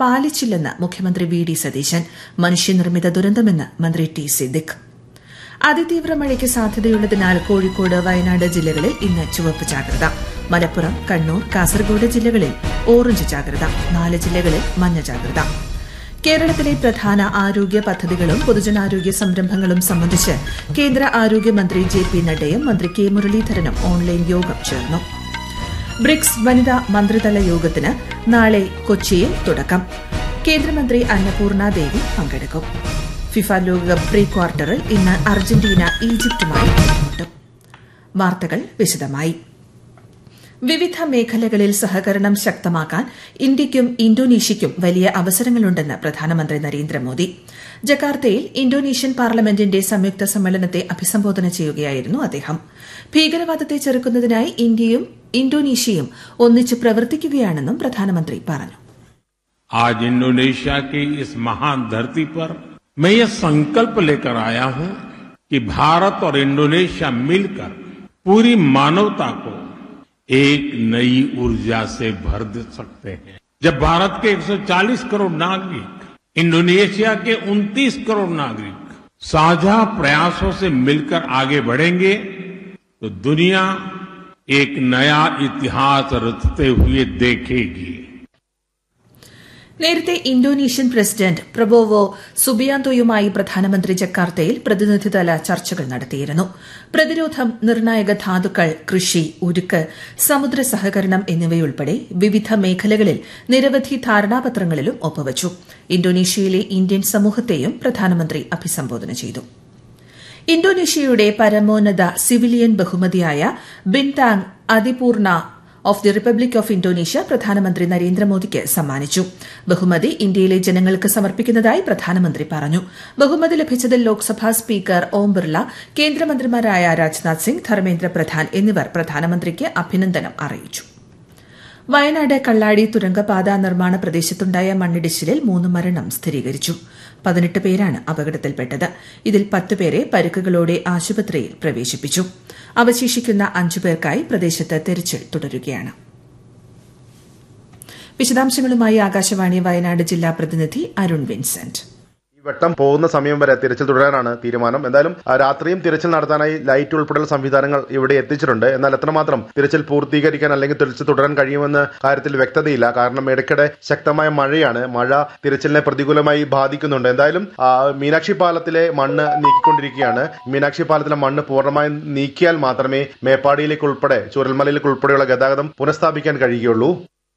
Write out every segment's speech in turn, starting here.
പാലിച്ചില്ലെന്ന് മുഖ്യമന്ത്രി V D Satheesan മനുഷ്യനിർമ്മിത ദുരന്തമെന്ന് മന്ത്രി ടി സിദ്ദിഖ് അതിതീവ്ര മഴയ്ക്ക് സാധ്യതയുള്ളതിനാൽ കോഴിക്കോട് വയനാട് ജില്ലകളിൽ ഇന്ന് ചുവപ്പ് ജാഗ്രത മലപ്പുറം കണ്ണൂർ കാസർഗോഡ് ജില്ലകളിൽ ഓറഞ്ച് ജാഗ്രത നാല് ജില്ലകളിൽ മഞ്ഞ ജാഗ്രത കേരളത്തിലെ പ്രധാന ആരോഗ്യ പദ്ധതികളും പൊതുജനാരോഗ്യ സംരംഭങ്ങളും സംബന്ധിച്ച് കേന്ദ്ര ആരോഗ്യമന്ത്രി ജെ പി നഡ്ഡയും മന്ത്രി കെ മുരളീധരനും ഓൺലൈൻ യോഗം ചേർന്നു ബ്രിക്സ് വനിതാ മന്ത്രിതല യോഗത്തിന് നാളെ കൊച്ചിയിൽ തുടക്കം കേന്ദ്രമന്ത്രി അന്നപൂർണ ദേവി പങ്കെടുക്കും ഫിഫ ലോകകപ്പ് പ്രീ ക്വാർട്ടറിൽ ഇന്ന് അർജന്റീന ഈജിപ്തുമായി ഏറ്റുമുട്ടും വാർത്തകൾ വിശദമായി വിവിധ മേഖലകളിൽ സഹകരണം ശക്തമാക്കാൻ ഇന്ത്യയ്ക്കും ഇന്തോനേഷ്യയ്ക്കും വലിയ അവസരങ്ങളുണ്ടെന്ന് പ്രധാനമന്ത്രി നരേന്ദ്രമോദി ജക്കാർത്തയിൽ ഇന്തോനേഷ്യൻ പാർലമെന്റിന്റെ സംയുക്ത സമ്മേളനത്തെ അഭിസംബോധന ചെയ്യുകയായിരുന്നു അദ്ദേഹം ഭീകരവാദത്തെ ചെറുക്കുന്നതിനായി ഇന്ത്യയും ഇന്തോനേഷ്യയും ഒന്നിച്ച് പ്രവർത്തിക്കുകയാണെന്നും പ്രധാനമന്ത്രി പറഞ്ഞു आज इंडोनेशिया की इस महान धरती पर मैं ये संकल्प लेकर आया हूं कि भारत और इंडोनेशिया मिलकर पूरी मानवता को एक नई ऊर्जा से भर दे सकते हैं जब भारत के 140 करोड़ नागरिक इंडोनेशिया के 29 करोड़ नागरिक साझा प्रयासों से मिलकर आगे बढ़ेंगे तो दुनिया एक नया इतिहास रचते हुए देखेगी നേരത്തെ ഇന്തോനേഷ്യൻ പ്രസിഡന്റ് പ്രബോവോ സുബിയാന്തോയുമായി പ്രധാനമന്ത്രി ജക്കാർത്തയിൽ പ്രതിനിധിതല ചർച്ചകൾ നടത്തിയിരുന്നു പ്രതിരോധം നിർണായക ധാതുക്കൾ കൃഷി ഉരുക്ക് സമുദ്ര സഹകരണം എന്നിവയുൾപ്പെടെ വിവിധ മേഖലകളിൽ നിരവധി ധാരണാപത്രങ്ങളിലും ഒപ്പുവച്ചു ഇന്തോനേഷ്യയിലെ ഇന്ത്യൻ സമൂഹത്തെയും പ്രധാനമന്ത്രി അഭിസംബോധന ചെയ്തു ഇന്തോനേഷ്യയുടെ പരമോന്നത സിവിലിയൻ ബഹുമതിയായ Bintang Adipurna of the Republic of Indonesia പ്രധാനമന്ത്രി നരേന്ദ്രമോദിക്ക് സമ്മാനിച്ചു ബഹുമതി ഇന്ത്യയിലെ ജനങ്ങൾക്ക് സമർപ്പിക്കുന്നതായി പ്രധാനമന്ത്രി പറഞ്ഞു ബഹുമതി ലഭിച്ചതിൽ ലോക്സഭാ സ്പീക്കർ ഓം ബിർള കേന്ദ്രമന്ത്രിമാരായ രാജ്നാഥ് സിംഗ് ധർമ്മേന്ദ്ര പ്രധാൻ എന്നിവർ പ്രധാനമന്ത്രിക്ക് അഭിനന്ദനം അറിയിച്ചു വയനാട് കള്ളാടി തുരങ്കപാത നിർമ്മാണ പ്രദേശത്തുണ്ടായ മണ്ണിടിച്ചിലിൽ മൂന്ന് മരണം സ്ഥിരീകരിച്ചു പതിനെട്ട് പേരാണ് അപകടത്തിൽപ്പെട്ടത് ഇതിൽ പത്ത് പേരെ പരുക്കുകളോടെ ആശുപത്രിയിൽ പ്രവേശിപ്പിച്ചു അവശേഷിക്കുന്ന അഞ്ചു പേർക്കായി പ്രദേശത്ത് തെരച്ചിൽ തുടരുകയാണ് വിശദാംശങ്ങളുമായി ആകാശവാണി വയനാട് ജില്ലാ പ്രതിനിധി അരുൺ വിൻസെന്റ് ഈ വെട്ടം പോകുന്ന സമയം വരെ തിരച്ചിൽ തുടരാനാണ് തീരുമാനം എന്തായാലും ആ, രാത്രിയും തിരച്ചിൽ നടത്താനായി ലൈറ്റ് ഉൾപ്പെടെയുള്ള സംവിധാനങ്ങൾ ഇവിടെ എത്തിച്ചിട്ടുണ്ട് എന്നാൽ എത്രമാത്രം തിരച്ചിൽ പൂർത്തീകരിക്കാൻ അല്ലെങ്കിൽ തിരച്ചിൽ തുടരാൻ കഴിയുമെന്ന കാര്യത്തിൽ വ്യക്തതയില്ല കാരണം ഇടയ്ക്കിടെ ശക്തമായ മഴയാണ് മഴ തിരച്ചിലിനെ പ്രതികൂലമായി ബാധിക്കുന്നുണ്ട് എന്തായാലും ആ, മീനാക്ഷി പാലത്തിലെ മണ്ണ് നീക്കിക്കൊണ്ടിരിക്കുകയാണ് മീനാക്ഷി പാലത്തിലെ മണ്ണ് പൂർണ്ണമായും നീക്കിയാൽ മാത്രമേ മേപ്പാടിയിലേക്ക് ഉൾപ്പെടെ ചുരൽമലയിലേക്ക് ഉൾപ്പെടെയുള്ള ഗതാഗതം പുനഃസ്ഥാപിക്കാൻ കഴിയുകയുള്ളൂ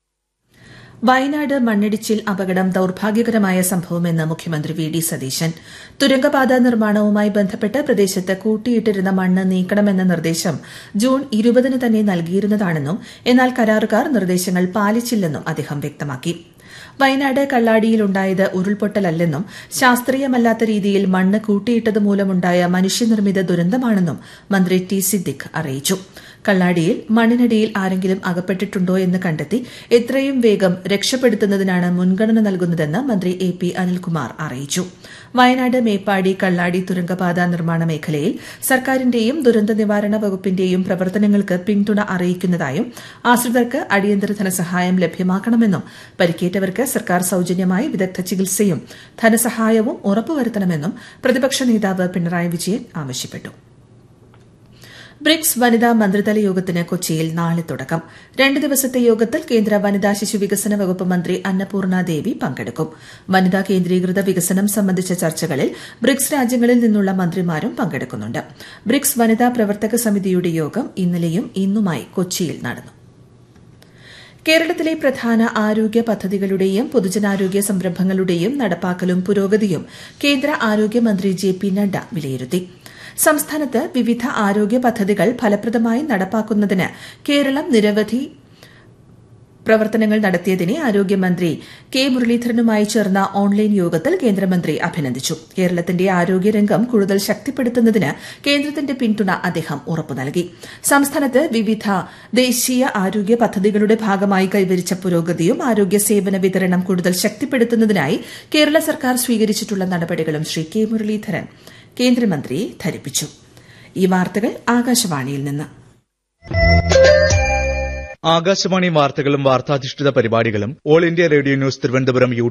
വയനാട് മണ്ണിടിച്ചിൽ അപകടം ദൌർഭാഗ്യകരമായ സംഭവമെന്ന് മുഖ്യമന്ത്രി വി ഡി സതീശൻ തുരങ്കപാത നിർമ്മാണവുമായി ബന്ധപ്പെട്ട് പ്രദേശത്ത് കൂട്ടിയിട്ടിരുന്ന മണ്ണ് നീക്കണമെന്ന നിർദ്ദേശം ജൂൺ ഇരുപതിന് തന്നെ നൽകിയിരുന്നതാണെന്നും എന്നാൽ കരാറുകാർ നിർദ്ദേശങ്ങൾ പാലിച്ചില്ലെന്നും അദ്ദേഹം വ്യക്തമാക്കി വയനാട് കള്ളാടിയിലുണ്ടായത് ഉരുൾപൊട്ടലല്ലെന്നും ശാസ്ത്രീയമല്ലാത്ത രീതിയിൽ മണ്ണ് കൂട്ടിയിട്ടത് മൂലമുണ്ടായ മനുഷ്യനിർമ്മിത ദുരന്തമാണെന്നും മന്ത്രി ടി സിദ്ദിഖ് അറിയിച്ചു കള്ളാടിയിൽ മണ്ണിനടിയിൽ ആരെങ്കിലും അകപ്പെട്ടിട്ടുണ്ടോ എന്ന് കണ്ടെത്തി എത്രയും വേഗം രക്ഷപ്പെടുത്തുന്നതിനാണ് മുൻഗണന നൽകുന്നതെന്ന് മന്ത്രി എ പി അനിൽകുമാർ അറിയിച്ചു വയനാട് മേപ്പാടി കള്ളാടി തുരങ്കപാത നിർമ്മാണ മേഖലയിൽ സർക്കാരിന്റെയും ദുരന്ത നിവാരണ വകുപ്പിന്റെയും പ്രവർത്തനങ്ങൾക്ക് പിന്തുണ അറിയിക്കുന്നതായും ആശ്രിതർക്ക് അടിയന്തര ധനസഹായം ലഭ്യമാക്കണമെന്നും പരിക്കേറ്റവർക്ക് സർക്കാർ സൌജന്യമായി വിദഗ്ധ ചികിത്സയും ധനസഹായവും ഉറപ്പുവരുത്തണമെന്നും പ്രതിപക്ഷ നേതാവ് പിണറായി വിജയൻ ആവശ്യപ്പെട്ടു ബ്രിക്സ് വനിതാ മന്ത്രിതല യോഗത്തിന് കൊച്ചിയിൽ നാളെ തുടക്കം രണ്ട് ദിവസത്തെ യോഗത്തിൽ കേന്ദ്ര വനിതാ ശിശു വികസന വകുപ്പ് മന്ത്രി അന്നപൂർണ ദേവി പങ്കെടുക്കും വനിതാ കേന്ദ്രീകൃത വികസനം സംബന്ധിച്ച ചർച്ചകളിൽ ബ്രിക്സ് രാജ്യങ്ങളിൽ നിന്നുള്ള മന്ത്രിമാരും പങ്കെടുക്കുന്നുണ്ട് ബ്രിക്സ് വനിതാ പ്രവർത്തക സമിതിയുടെ യോഗം ഇന്നലെയും ഇന്നുമായി കൊച്ചിയിൽ നടന്നു കേരളത്തിലെ പ്രധാന ആരോഗ്യ പദ്ധതികളുടെയും പൊതുജനാരോഗ്യ സംരംഭങ്ങളുടെയും നടപ്പാക്കലും പുരോഗതിയും കേന്ദ്ര ആരോഗ്യമന്ത്രി ജെ പി നഡ്ഡ വിലയിരുത്തി സംസ്ഥാനത്ത് വിവിധ ആരോഗ്യ പദ്ധതികൾ ഫലപ്രദമായി നടപ്പാക്കുന്നതിന് കേരളം നിരവധി പ്രവർത്തനങ്ങൾ നടത്തിയതിനെ ആരോഗ്യമന്ത്രി കെ മുരളീധരനുമായി ചേർന്ന ഓൺലൈൻ യോഗത്തിൽ കേന്ദ്രമന്ത്രി അഭിനന്ദിച്ചു കേരളത്തിന്റെ ആരോഗ്യരംഗം കൂടുതൽ ശക്തിപ്പെടുത്തുന്നതിന് കേന്ദ്രത്തിന്റെ പിന്തുണ അദ്ദേഹം ഉറപ്പു നൽകി സംസ്ഥാനത്ത് വിവിധ ദേശീയ ആരോഗ്യ പദ്ധതികളുടെ ഭാഗമായി കൈവരിച്ച പുരോഗതിയും ആരോഗ്യ സേവന വിതരണം കൂടുതൽ ശക്തിപ്പെടുത്തുന്നതിനായി കേരള സർക്കാർ സ്വീകരിച്ചിട്ടുള്ള നടപടികളും ശ്രീ കെ മുരളീധരൻ കേന്ദ്രമന്ത്രിയെ ധരിപ്പിച്ചു ഈ വാർത്തകൾ ആകാശവാണിയിൽ നിന്ന് ആകാശവാണി വാർത്തകളും വാർത്താധിഷ്ഠിത പരിപാടികളും All India Radio news Thiruvananthapuram U